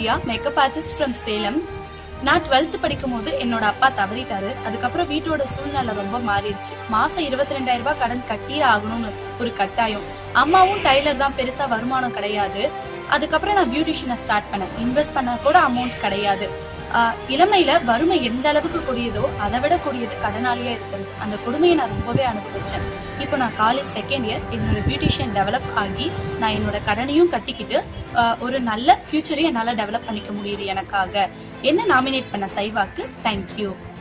Priya makeup artist from Salem நான் 12th படிக்கும் போது என்னோட அப்பா தவறிட்டாரு அதுக்கப்புறம் வீட்டோட சூழ்நிலை ரொம்ப மாறிடுச்சு மாசம் இருபத்தி ரெண்டாயிரம் ரூபாய் கடன் கட்டியே ஆகணும்னு ஒரு கட்டாயம் அம்மாவும் டைலர் தான் பெருசா வருமானம் கிடையாது அதுக்கப்புறம் நான் பியூட்டிஷியனை ஸ்டார்ட் பண்ணேன் இன்வெஸ்ட் பண்ண கூட அமௌண்ட் கிடையாது ஆஹ் இளமையில வறுமை எந்த அளவுக்கு கொடியதோ அதை விட கொடியது கடனாளியா இருக்கிறது அந்த கொடுமையை நான் ரொம்பவே அனுபவிச்சேன் இப்போ நான் காலேஜ் செகண்ட் இயர் என்னோட பியூட்டிஷியன் டெவலப் ஆகி நான் என்னோட கடனையும் கட்டிக்கிட்டு ஆஹ் ஒரு நல்ல ஃபியூச்சரையும் என்னால டெவலப் பண்ணிக்க முடியுது எனக்காக என்ன நாமினேட் பண்ண சைவாக்கு தேங்க்யூ